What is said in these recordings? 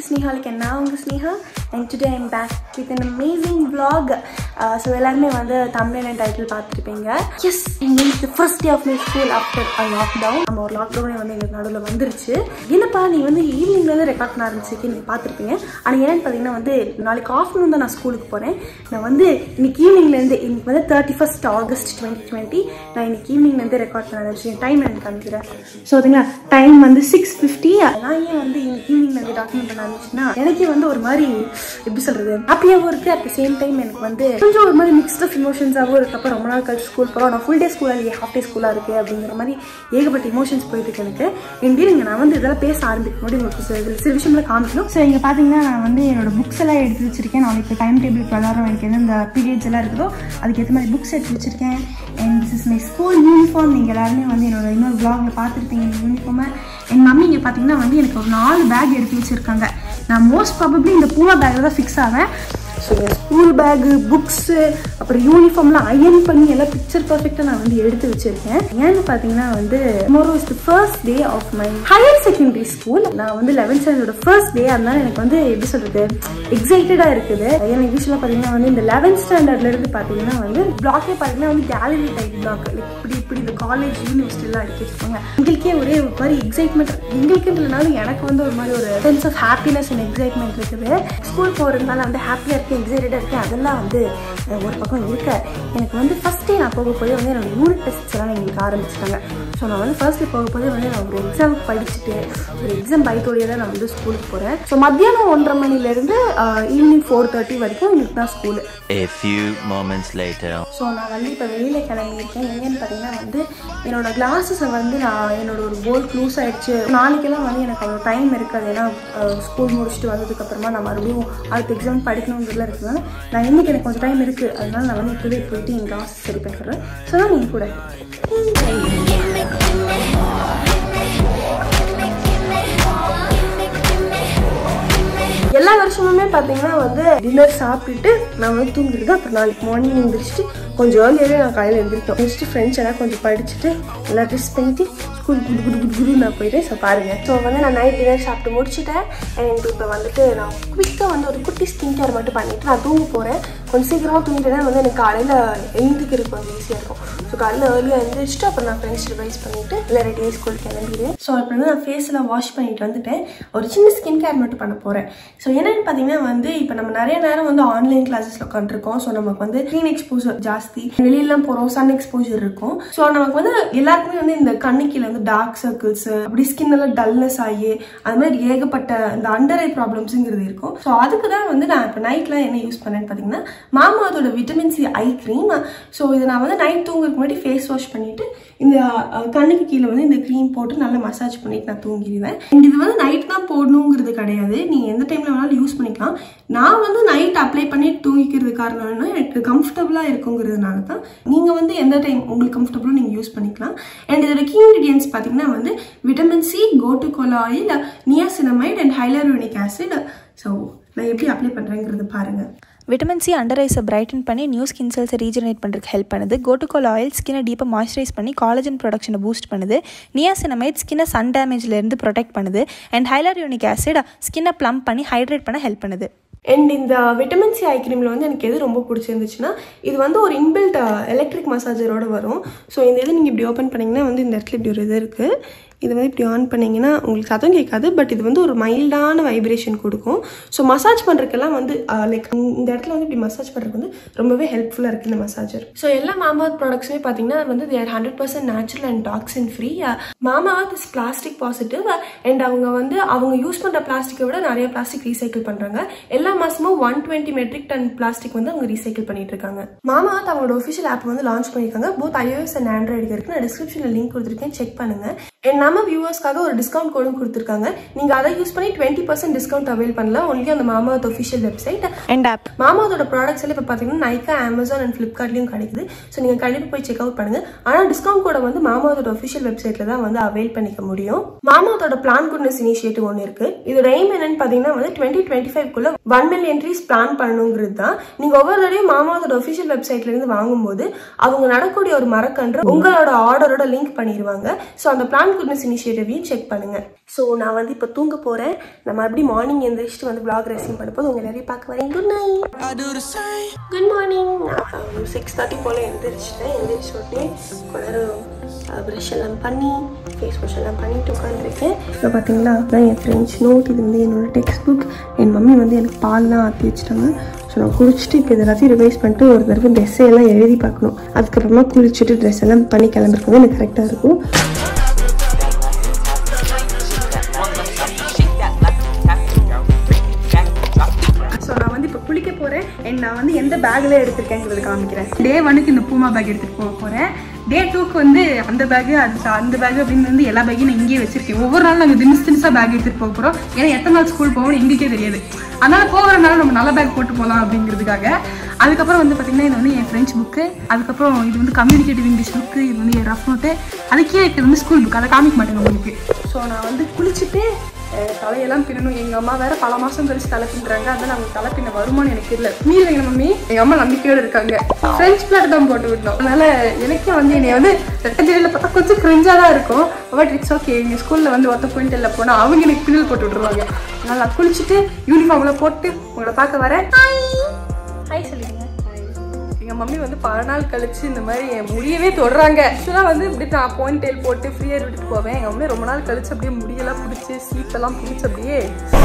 To ஸ்னேஹாலுக்கு நான் உங்கள் Sneha and today I'm back with an amazing vlog so எல்லாருமே வந்து தமிழ் அண்ட் டைட்டில் பார்த்துருப்பீங்க எஸ் எங்களுக்கு first day of my school after lockdown நம்ம ஒரு லாக்டவுனே வந்து எங்களுக்கு நடுவில் வந்துருச்சு என்னப்பா நீ வந்து ஈவினிங்லேருந்து ரெக்கார்ட் பண்ண ஆரம்பிச்சிருக்கேன் நீங்கள் பார்த்துருப்பீங்க ஆனால் என்னென்னு பார்த்தீங்கன்னா வந்து நாளைக்கு ஆஃப்டர்நூன் தான் நான் ஸ்கூலுக்கு போகிறேன் நான் வந்து இன்னைக்கு ஈவினிங்லேருந்து இன்னைக்கு வந்து thirty first August twenty twenty நான் இன்னைக்கு ஈவினிங்லேருந்து ரெக்கார்ட் பண்ண ஆரம்பிச்சேன் டைம் எனக்கு காமிக்கிறேன் ஸோ பார்த்தீங்களா டைம் வந்து சிக்ஸ் ஃபிஃப்டி நான் ஏன் வந்து இன்னைக்கு ஈவினிங்லேருந்து டாக்குமெண்ட் பண்ண ஆரம்பிச்சுன்னா எனக்கே வந்து ஒரு மாதிரி எப்படி சொல்கிறது ஹாப்பியாகவும் இருக்குது அட் த சேம் டைம் எனக்கு வந்து கொஞ்சம் ஒரு மாதிரி மிக்ஸ்ட் ஆஃப் இமோஷன்ஸாகவும் இருக்கு அப்போ ரொம்ப நாள் கழிச்சு ஸ்கூல் போகிறோம் நான் ஃபுல் டே ஸ்கூலாக இல்லையே ஹாஃப் டே ஸ்கூலாக இருக்குது அப்படிங்கிற மாதிரி ஏகப்பட்ட இமோஷன்ஸ் போயிட்டு இருக்கு எனக்கு என் வீடுங்க நான் வந்து இதெல்லாம் பேச ஆரம்பிக்கும் போது உங்களுக்கு சில சில- சில விஷயங்களை காமிக்கணும் ஸோ இங்கே பார்த்தீங்கன்னா நான் வந்து என்னோட புக்ஸ் எல்லாம் எடுத்து வச்சிருக்கேன் நாளைக்கு டைம் டேபிள் பிரகாரம் எனக்கு எந்தெந்த பீரியட்ஸ் எல்லாம் இருக்குதோ அதுக்கேற்ற மாதிரி புக்ஸ் எடுத்து வச்சிருக்கேன் and this is my school uniform நீங்கள் எல்லாருமே வந்து என்னோட இன்னொரு vlogல பார்த்துருப்பீங்க இந்த யூனிஃபார்மை என் மம்மி இங்கே பார்த்தீங்கன்னா வந்து எனக்கு ஒரு நாலு பேக் எடுத்து வச்சிருக்காங்க நான் மோஸ்ட் ப்ராபப்ளி இந்த பூமா பேக்கில் தான் ஃபிக்ஸ் ஆவேன் ஸோ என் ஸ்கூல் பேகு புக்ஸு அப்புறம் யூனிஃபார்ம்லாம் அயன் பண்ணி எல்லாம் பிக்சர் பர்ஃபெக்டாக நான் வந்து எடுத்து வச்சிருக்கேன் ஏன்னு பார்த்தீங்கன்னா வந்து tomorrow is the first day of my higher secondary school நான் வந்து லெவன்த் ஸ்டாண்டர்டோட ஃபர்ஸ்ட் டே அதனால எனக்கு வந்து எப்படி சொல்கிறது எக்ஸைட்டடாக இருக்குது ஏன்னா யூஸ்வலாக பார்த்தீங்கன்னா வந்து இந்த லெவன்த் ஸ்டாண்டர்ட்லேருந்து பார்த்தீங்கன்னா வந்து பிளாக்கே பார்த்தீங்கன்னா வந்து கேலரி டைப் பிளாக் லைக் இப்படி இப்படி இந்த காலேஜ் யூனிவர்சிட்டிலாம் அடிக்க வச்சுக்கோங்க எங்களுக்கே ஒரே ஒரு மாதிரி எக்ஸைட்மெண்ட் எங்களுக்குன்றதுனால எனக்கு வந்து ஒரு மாதிரி ஒரு sense of happiness and excitement இருக்குது ஸ்கூல் போகிறதுனால வந்து ஹாப்பியாக இருக்கேன் எக்ஸைட்டடாக இருக்கேன் அதெல்லாம் வந்து அஹ், ஒரு பக்கம் இருக்க எனக்கு வந்து ஃபஸ்ட் டே நான் போக போதே வந்து என்னோட யூனிட் டெஸ்ட்ஸ் எல்லாம் எங்களுக்கு ஆரம்பிச்சிட்டாங்க ஸோ நான் வந்து ஃபர்ஸ்ட் டே போக போதே வந்து நான் ஒரு எக்ஸாம் படிச்சுட்டு ஒரு எக்ஸாம் பயத்தோடையே தான் நான் வந்து ஸ்கூலுக்கு போகிறேன் ஸோ மத்தியானம் ஒன்றரை மணிலேருந்து ஈவினிங் ஃபோர் தேர்ட்டி வரைக்கும் எனக்கு தான் school A few moments later. So நான் வந்து இப்போ வெளியில் கிளம்பியிருக்கேன் எங்கேன்னு பார்த்தீங்கன்னா வந்து என்னோட கிளாஸஸை வந்து நான் என்னோட ஒரு கோல் க்ளூஸ் ஆயிடுச்சு நாளைக்கெல்லாம் வந்து எனக்கு அவ்வளோ டைம் இருக்காது ஏன்னா ஸ்கூல் முடிச்சுட்டு வந்ததுக்கப்புறமா நான் மறுபடியும் அடுத்த எக்ஸாம் படிக்கணுங்கிறதுல இருக்கிறதுனால நான் இன்னைக்கு எனக்கு கொஞ்சம் டைம் இருக்குது அதனால நான் வந்து இப்போவே போயிட்டு என் கிளாஸஸ் சரி பண்ணிடுறேன் ஸோ தான் நீங்கள் கூட எல்லா வருஷமுமே பார்த்தீங்கன்னா வந்து டின்னர் சாப்பிட்டுட்டு நான் வந்து தூங்கிட்டு அப்புறம் நாளைக்கு மார்னிங் எழுந்திரிச்சிட்டு கொஞ்சம் ஏர்லியாகவே நான் காலையில் எழுந்திரிப்பேன் முடிச்சுட்டு ஃப்ரெண்ட்ஸ் எல்லாம் கொஞ்சம் படிச்சுட்டு எல்லாம் ட்ரெஸ் பண்ணிட்டு ஸ்கூல் குடு குடு குடு குடு நான் போயிட்டேன் ஸோ பாருங்கள் ஸோ வந்து நான் நைட் டின்னர் சாப்பிட்டு முடிச்சுட்டேன் அண்ட் இப்போ வந்துட்டு நான் குவிக்காக வந்து ஒரு குட்டி ஸ்கின் கேர் மட்டும் பண்ணிவிட்டு நான் தூங்க போகிறேன் கொஞ்சம் சீக்கிரமாக தூங்கிட்டேன்னா வந்து எனக்கு காலையில் எழுந்திரிக்கிறது கொஞ்சம் ஈஸியாக இருக்கும் ஸோ காலையில் ஏர்லியாக எழுந்திரிச்சிட்டு அப்புறம் நான் ஃப்ரெண்ட்ஸ் ரிவைஸ் பண்ணிவிட்டு இல்லை ரெடியாக ஸ்கூல் கிளம்பிடுவேன் ஸோ இப்போ வந்து நான் ஃபேஸ்லாம் வாஷ் பண்ணிட்டு வந்துட்டேன் ஒரு சின்ன ஸ்கின் கேர் மட்டும் பண்ண போகிறேன் ஸோ என்னென்னு பார்த்தீங்கன்னா வந்து இப்போ நம்ம நிறைய நேரம் வந்து ஆன்லைன் கிளாஸஸில் உட்காந்துருக்கோம் ஸோ நமக்கு வந்து ஸ்க்ரீன் எக்ஸ்போஜர் ஜாஸ்தி வெளியெல்லாம் போகிறோம் சன் எக்ஸ்போஜர் இருக்கும் ஸோ நமக்கு வந்து எல்லாருக்குமே வந்து இந்த கண்ணுக்கீழ வந்து டார்க் சர்க்கிள்ஸ் அப்படி ஸ்கின் எல்லாம் டல்னஸ் ஆகி அது மாதிரி ஏகப்பட்ட இந்த அண்டர் ஐ ப்ராப்ளம்ஸுங்கிறது இருக்கும் ஸோ அதுக்கு தான் வந்து நான் இப்போ நைட்லாம் என்ன யூஸ் பண்ணேன்னு பார்த்தீங்கன்னா மாமாவோட vitamin C eye cream so இதை நான் வந்து நைட் தூங்குறதுக்கு முன்னாடி ஃபேஸ் வாஷ் பண்ணிட்டு இந்த அஹ், கண்ணுக்கு கீழே வந்து இந்த க்ரீம் போட்டு நல்லா மசாஜ் பண்ணிட்டு நான் தூங்கிடுவேன் And இது வந்து நைட் தான் போடணுங்கிறது கிடையாது நீங்கள் எந்த டைமில் வேணாலும் யூஸ் பண்ணிக்கலாம் நான் வந்து நைட் அப்ளை பண்ணி தூங்கிக்கிறது காரணம் என்ன எனக்கு கம்ஃபர்டபுளாக இருக்குங்கிறதுனால தான் நீங்கள் வந்து எந்த டைம் உங்களுக்கு கம்ஃபர்டபுளோ நீங்கள் யூஸ் பண்ணிக்கலாம் அண்ட் இதோட கீ இன்க்ரீடியன்ஸ் பார்த்தீங்கன்னா வந்து vitamin C gotu kola oil niacinamide and hyaluronic acid so நான் எப்படி அப்ளை பண்ணுறேங்கிறது பாருங்கள் விட்டமின் சி அண்டர் ஐஸை பிரைட்டன் பண்ணி நியூ ஸ்கின் செல்ஸை ரீஜெனரேட் பண்ணுறதுக்கு ஹெல்ப் பண்ணுது கோட்டுகோல் ஆயில் ஸ்கினை டீப்பாக மாய்ஸ்சரைஸ் பண்ணி காலேஜன் ப்ரொடக்ஷனை பூஸ்ட் பண்ணுது நியாசினமைட் ஸ்கினை சன் டேமேஜ்லேருந்து ப்ரொடெக்ட் பண்ணுது அண்ட் ஹைலரியோனிக் ஆசிட் ஸ்கினை ப்ளம் பண்ணி ஹைட்ரேட் பண்ண ஹெல்ப் பண்ணுது அண்ட் இந்த விட்டமின் சி ஐ கிரீமில் வந்து எனக்கு எது ரொம்ப பிடிச்சிருந்துச்சுன்னா இது வந்து ஒரு இன்பில்ட் எலக்ட்ரிக் மசாஜரோட வரும் ஸோ இந்த இது நீங்கள் இப்படி ஓப்பன் பண்ணிங்கன்னா வந்து இந்த இடத்துல இப்படி ஒரு இது இருக்குது இது வந்து இப்படி ஆன் பண்ணிங்கன்னா உங்களுக்கு சத்தம் கேட்காது பட் இது வந்து ஒரு மைல்டான வைப்ரேஷன் கொடுக்கும் ஸோ மசாஜ் பண்ணுறதுக்கெல்லாம் வந்து லைக் இந்த இடத்துல வந்து இப்படி மசாஜ் பண்ணுறதுக்கு வந்து ரொம்பவே ஹெல்ப்ஃபுல்லாக இருக்குது இந்த மசாஜர் ஸோ எல்லா மாமாவத் ப்ராடக்ட்ஸுமே பார்த்தீங்கன்னா வந்து their hundred percent natural and toxin free Mamaearth is plastic positive and அவங்க வந்து அவங்க யூஸ் பண்ணுற பிளாஸ்டிக்கை விட நிறைய பிளாஸ்டிக் ரீசைக்கிள் பண்ணுறாங்க எல்லா மாசமும் one twenty metric ton plastic வந்து அவங்க ரீசைக்கிள் பண்ணிட்டு இருக்காங்க மாமாவத் அவங்களோட ஒஃபிஷியல் ஆப் வந்து லான்ச் பண்ணியிருக்காங்க போத் iOS அண்ட் ஆண்ட்ராய்டு இருக்கு நான் டிஸ்கிரிப்ஷனில் லிங்க் கொடுத்துருக்கேன் செக் பண்ணுங்க அண்ட் நம்ம வியூவர்ஸ்க்காக ஒரு டிஸ்கவுண்ட் கோடும் கொடுத்துருக்காங்க நீங்கள் அதை யூஸ் பண்ணி டுவெண்ட்டி பர்சன்ட் டிஸ்கவுண்ட் அவைல் பண்ணலாம் ஒன்லி அந்த Mamaearth official website and app மாமாவோட ப்ராடக்ட்ஸ் எல்லாம் இப்போ பார்த்தீங்கன்னா நைக்கா அமேசான் அண்ட் ஃப்ளிப்கார்ட்லையும் கிடைக்குது ஸோ நீங்கள் கண்டிப்பாக போய் செக் அவுட் பண்ணுங்க ஆனால் டிஸ்கவுண்ட் கோட வந்து மாமாவோட ஒஃபிஷியல் வெப்சைட்ல தான் வந்து அவைல் பண்ணிக்க முடியும் மாமாவோட பிளான் குட்னஸ் இனிஷியேட்டிவ் ஒன்று இருக்கு இதோட எய்ம் என்னன்னு பார்த்தீங்கன்னா வந்து டுவெண்ட்டி டுவெண்ட்டி ஃபைவ்க்குள்ள ஒன் மில்லியன் ட்ரீஸ் பிளான் பண்ணணுங்கிறது தான் நீங்கள் ஒவ்வொரு தடையும் மாமாவோட ஒஃபிஷியல் வெப்சைட்ல இருந்து வாங்கும்போது அவங்க நடக்கூடிய ஒரு மரக்கன்று உங்களோட ஆர்டரோட லிங்க் பண்ணிடுவாங்க ஸோ அந்த பிளான் குட்னஸ் நியூஸ் இனிஷியேட்டிவையும் செக் பண்ணுங்க ஸோ நான் வந்து இப்போ தூங்க போகிறேன் நான் மறுபடியும் மார்னிங் எழுந்திரிச்சிட்டு வந்து vlog ரெசிங் பண்ணும்போது உங்கள் நிறைய பார்க்க வரேன் குட் நைட் குட் மார்னிங் நான் சிக்ஸ் தேர்ட்டி போல் எழுந்திரிச்சிட்டேன் எழுந்திரிச்சு உடனே கொஞ்ச நேரம் ப்ரஷ் எல்லாம் பண்ணி ஃபேஸ் வாஷ் எல்லாம் பண்ணிட்டு உட்காந்துருக்கேன் இப்போ பார்த்தீங்களா அதான் என் ஃப்ரெண்ட்ஸ் நோட் இது வந்து என்னோட டெக்ஸ்ட் புக் என் மம்மி வந்து எனக்கு பால்லாம் ஆற்றி வச்சிட்டாங்க ஸோ நான் குளிச்சுட்டு இப்போ இது எல்லாத்தையும் ரிவைஸ் பண்ணிட்டு ஒரு தடவை ட்ரெஸ் எல்லாம் எழுதி பார்க்கணும் அதுக்கப்புறமா குளிச்சுட்டு ட்ரெஸ் எல்லாம் பண்ணி கிளம்பிருக்கும் எனக்கு கரெக்டாக இருக்கும் ஸோ நான் வந்து இப்போ குளிக்க போகிறேன் அண்ட் நான் வந்து எந்த பேக்கில் எடுத்திருக்கேங்கிறது காமிக்கிறேன் டே ஒனுக்கு இந்த பூமா பேக் எடுத்துகிட்டு போக போகிறேன் டே டூக்கு வந்து அந்த பேக்கு அது அந்த பேக் அப்படின்னு வந்து எல்லா பேக்கையும் நான் இங்கேயே வச்சிருக்கேன் ஒவ்வொரு நாளும் நாங்கள் தினசு தினசாக பேக் எடுத்துகிட்டு போக போகிறோம் ஏன்னா எத்தனை நாள் ஸ்கூல் போகணும் எங்களுக்கே தெரியாது அதனால போகிறனால நம்ம நல்ல பேக் போட்டு போகலாம் அப்படிங்கிறதுக்காக அதுக்கப்புறம் வந்து பார்த்தீங்கன்னா இது வந்து என் ஃப்ரெஞ்ச் புக்கு அதுக்கப்புறம் இது வந்து கம்யூனிகேட்டிவ் இங்கிலீஷ் புக்கு இது வந்து என் ரஃப் நோட்டு அதுக்கே இது வந்து ஸ்கூல் புக் அதை காமிக்க மாட்டேங்க உங்களுக்கு ஸோ நான் வந்து குளிச்சுட்டு அஹ் தலையெல்லாம் பின்னணும் எங்க அம்மா வேற பல மாசம் கழிச்சு தலை பின்னுறாங்க அதான் அவங்க தலை பின்ன வருமானு எனக்கு தெரியல மீறி எங்க மம்மி எங்க அம்மா நம்பிக்கையோட இருக்காங்க ஃப்ரெஞ்ச் பிளாட் தான் போட்டு விடணும் அதனால எனக்கே வந்து என்னை வந்து ரெட்டஞ்சலியில் பார்த்தா கொஞ்சம் கிரிஞ்சா தான் இருக்கும் பட் இட்ஸ் ஓகே எங்க ஸ்கூல்ல வந்து ஒத்த பாயிண்ட்ல போனா அவங்க எனக்கு பின்னல் போட்டு விட்டுருவாங்க அதனால நான் குளிச்சுட்டு யூனிஃபார்ம்ல போட்டு உங்களை பார்க்க வரேன் ஹாய் சொல்லிடுங்க எங்க மம்மி வந்து பல நாள் கழிச்சு இந்த மாதிரி என் முடியவே தொடுறாங்க ஆக்சுவலாக வந்து இப்படி நான் பாயிண்ட் டெயில் போட்டு ஃப்ரீயர் விட்டுட்டு போவேன் எங்க மம்மி ரொம்ப நாள் கழிச்சு அப்படியே முடியெல்லாம் பிடிச்சி ஸ்லீப் எல்லாம் பிடிச்சி அப்படியே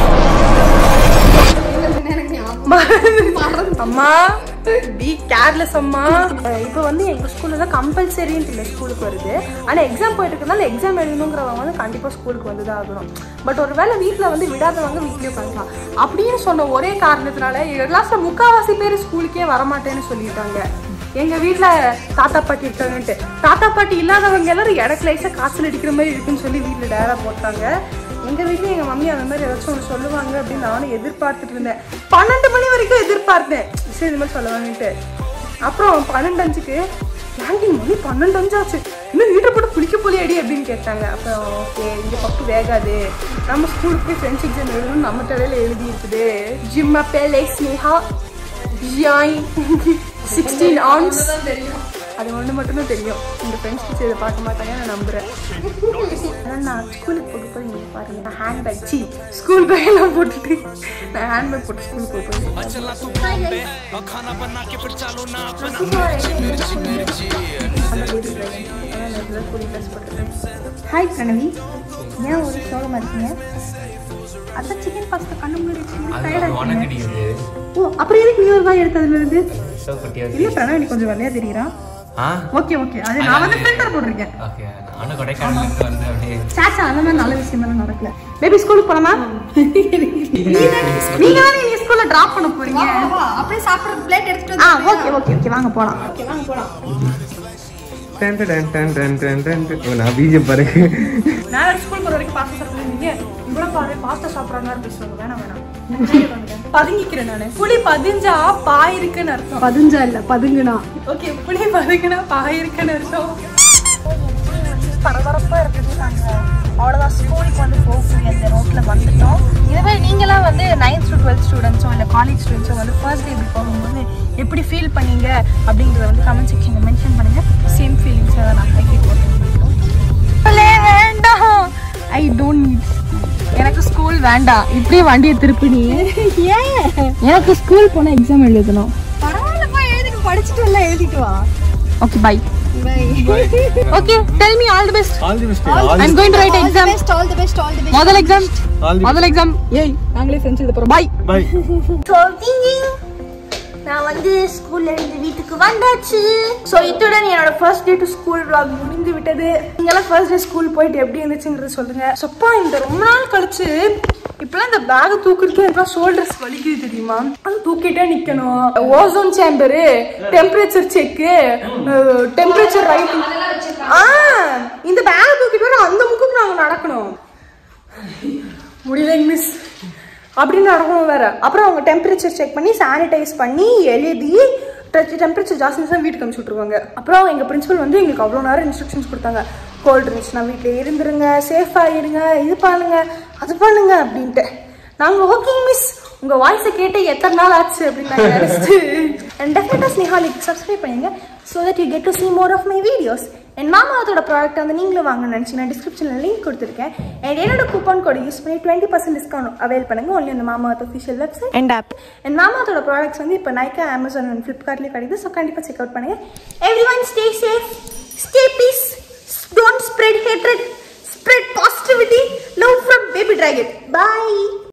அம்மா பி கேர்லெஸ் அம்மா இப்போ வந்து எங்க ஸ்கூல்ல தான் கம்பல்சரின்னு இல்லை ஸ்கூலுக்கு வருது ஆனா எக்ஸாம் போயிட்டு இருக்கனால எக்ஸாம் எழுதணுங்கிறவங்க வந்து கண்டிப்பா ஸ்கூலுக்கு வந்து தான் ஆகணும் பட் ஒருவேளை வீட்டில் வந்து விடாதவங்க வீட்லயே உட்காந்துக்கலாம் அப்படின்னு சொன்ன ஒரே காரணத்தினால லாஸ்ட்ல முக்காவாசி பேர் ஸ்கூலுக்கே வரமாட்டேன்னு சொல்லிட்டாங்க எங்க வீட்ல தாத்தா பாட்டி இருக்காங்கன்ட்டு தாத்தா பாட்டி இல்லாதவங்க எல்லாரும் எனக்கு லைஸா காசுல அடிக்கிற மாதிரி இருக்குன்னு சொல்லி வீட்ல டேரா போட்டாங்க எங்க வீட்ல எங்க மம்மி அந்த மாதிரி ஏதாச்சும் ஒன்று சொல்லுவாங்க அப்படின்னு நானும் எதிர்பார்த்துட்டு இருந்தேன் பன்னெண்டு மணி வரைக்கும் எதிர்பார்த்தேன் சரி இந்த மாதிரி சொல்லுவாங்கன்ட்டு அப்புறம் பன்னெண்டு அஞ்சுக்கு ஆண்டி மணி பன்னெண்டு அஞ்சு ஆச்சு இன்னும் வீட்டை போட்டு குளிக்க போலியாடி அப்படின்னு கேட்டாங்க அப்புறம் ஓகே இங்கே பப்பு வேகாது நம்ம ஸ்கூலுக்கு போய் ஃப்ரெண்ட்ஸ் எக்ஸாம் எழுதணும் நம்ம தலையில் எழுதி இருக்குது ஜிம்மா பேலே ஸ்னேஹா ஜியாய் சிக்ஸ்டீன் ஆன்ஸ் அது ஒன்று மட்டும்தான் தெரியும் இந்த ஃப்ரெண்ட்ஸ் டீச்சர் இதை பார்க்க மாட்டாங்க நான் நம்புறேன் ஆனால் நான் ஸ்கூலுக்கு போக போய் நீங்கள் பாருங்க நான் ஹேண்ட் பேக் சி ஸ்கூல் பேக் எல்லாம் போட்டுட்டு நான் ஹேண்ட் பேக் போட்டு ஸ்கூலுக்கு போக போகிறேன் ஹாய் பிரணவி ஏன் ஒரு சோகமாக இருக்கீங்க அதான் சிக்கன் பாஸ்தா கண்ணு முன்னாடி உனக்கு இது ஓ அப்புறம் எதுக்கு நீ ஒரு வாய் எடுத்ததுல இருந்து ஸோ குட்டியா இல்ல பிரணவி நீ கொஞ்சம் வெள்ளையா தெரியுறான் ஆ ஓகே ஓகே அது நான் வந்து ஃபில்டர் போட்டிருக்கேன் ஓகே நானும் கொடைக்கானலுக்கு வந்து அப்படியே சாச்சா அந்த மாதிரி நல்ல விஷயம் எல்லாம் நடக்கல பேபி ஸ்கூலுக்கு போலாமா நீங்க தானே நீ ஸ்கூல்ல டிராப் பண்ண போறீங்க அப்படியே சாப்பிடுறது பிளேட் எடுத்துட்டு ஆ ஓகே ஓகே ஓகே வாங்க போலாம் டன் டன் டன் டன் டன் டன் டன். ஓ, நான் பிஜிஎம் பாருங்க நான் வேற ஸ்கூல் போற வரைக்கும் பாஸ்தா சாப்பிடுவீங்க இவ்வளவு பாரு பாஸ்தா சாப்பிடுறாங்க பேசுவாங்க வேணாம் வேணாம் பதுங்கிக்கிறேன் நானு புளி பதிஞ்சா பாய் இருக்குன்னு அர்த்தம் பதுஞ்சா இல்ல பதுங்குனா ஓகே புளி பதுங்கினா பாய் இருக்குன்னு அர்த்தம் பரபரப்பா இருக்குதுட்டாங்க அவ்வளோதான் ஸ்கூலுக்கு வந்து போகக்கூடிய அந்த ரோட்டில் வந்துட்டோம் இதுவே நீங்களாம் வந்து நைன்த் டு டுவெல்த் ஸ்டூடெண்ட்ஸோ இல்லை காலேஜ் ஸ்டூடெண்ட்ஸோ வந்து ஃபர்ஸ்ட் டே இப்படி போகும்போது எப்படி ஃபீல் பண்ணீங்க அப்படிங்கிறத வந்து கமெண்ட் செக்ஷனில் மென்ஷன் பண்ணுங்க சேம் ஃபீலிங்ஸை தான் நான் கைக்கு போட்டேன் வேண்டாம் ஐ டோன்ட் நீட் எனக்கு ஸ்கூல் வேண்டாம் இப்படியே வண்டியை திருப்பி நீ ஏன் எனக்கு ஸ்கூல் போனால் எக்ஸாம் எழுதணும் பரவாயில்ல போய் எழுதிட்டு படிச்சுட்டு எல்லாம் எழுதிட்டு வா okay bye okay tell me all the best all the best I am going to write exam best all the best all the best முதல் எக்ஸாம் All the முதல் எக்ஸாம் ஏய் நாங்களே ஃப்ரெண்ட்ஸ் எழுத போறோம் பை பை நான் வந்து ஸ்கூல்ல இருந்து வீட்டுக்கு வந்தாச்சு ஸோ இத்துடன் என்னோட first day to school vlog முடிந்து விட்டது நீங்களாம் ஃபர்ஸ்ட் டே ஸ்கூல் போயிட்டு எப்படி இருந்துச்சுங்கிறத சொல்லுங்க சொப்பா இந்த ரொம்ப நாள் கழிச்சு இப்பெல்லாம் இந்த பேக் தூக்குறதுக்கு எனக்கு ஷோல்டர்ஸ் வலிக்குது தெரியுமா அது தூக்கிட்டே நிக்கணும் ozone chamber temperature check temperature writing ஆ இந்த பேக் தூக்கிட்டு வர அந்த முக்குக்கு நாங்கள் நடக்கணும் முடியலைங்க மிஸ் அப்படின்னு நடக்கணும் வேற அப்புறம் அவங்க டெம்பரேச்சர் செக் பண்ணி சானிடைஸ் பண்ணி எழுதி டெம்பரேச்சர் ஜாஸ்தி இருந்துச்சுன்னா வீட்டுக்கு அனுப்பிச்சு விட்ருவாங்க அப்புறம் எங்கள் பிரின்சிபல் வந்து எங்களுக்கு அவ்வளோ நேரம் இன்ஸ்ட்ரக்ஷன்ஸ் கொடுத்தாங்க கோல்டு இருந்துச்சுன்னா வீட்டில் இருந்துருங்க சேஃபாக இருங்க இது பண்ணுங்க அது பண்ணுங்க அப்படின்ட்டு நாங்கள் ஓகே மிஸ் உங்கள் வாய்ஸை கேட்டு எத்தனை நாள் ஆச்சு அப்படின்னு நான் நினச்சிட்டு அண்ட் டெஃபினட்டாக ஸ்னேஹாலிக் சப்ஸ்கிரைப் பண்ணுங்க so that you get to see more of my videos என் மாமாவத்தோட ப்ராடக்ட் வந்து நீங்களும் வாங்க நினச்சிங்கன்னா டிஸ்கிரிப்ஷனில் லிங்க் கொடுத்துருக்கேன் அண்ட் என்னோட கூப்பன் கோட் யூஸ் பண்ணி டுவெண்ட்டி பர்சன்ட் டிஸ்கவுண்ட் அவைல் பண்ணுங்க ஒன்லி அந்த Mamaearth official website and app என் மாமாவத்தோட ப்ராடக்ட்ஸ் வந்து இப்போ நைக்கா அமேசான் அண்ட் ஃப்ளிப்கார்ட்லேயே கிடைக்குது ஸோ கண்டிப்பாக செக் அவுட் பண்ணுங்க everyone stay safe stay peace don't spread hatred spread positivity love from baby dragon bye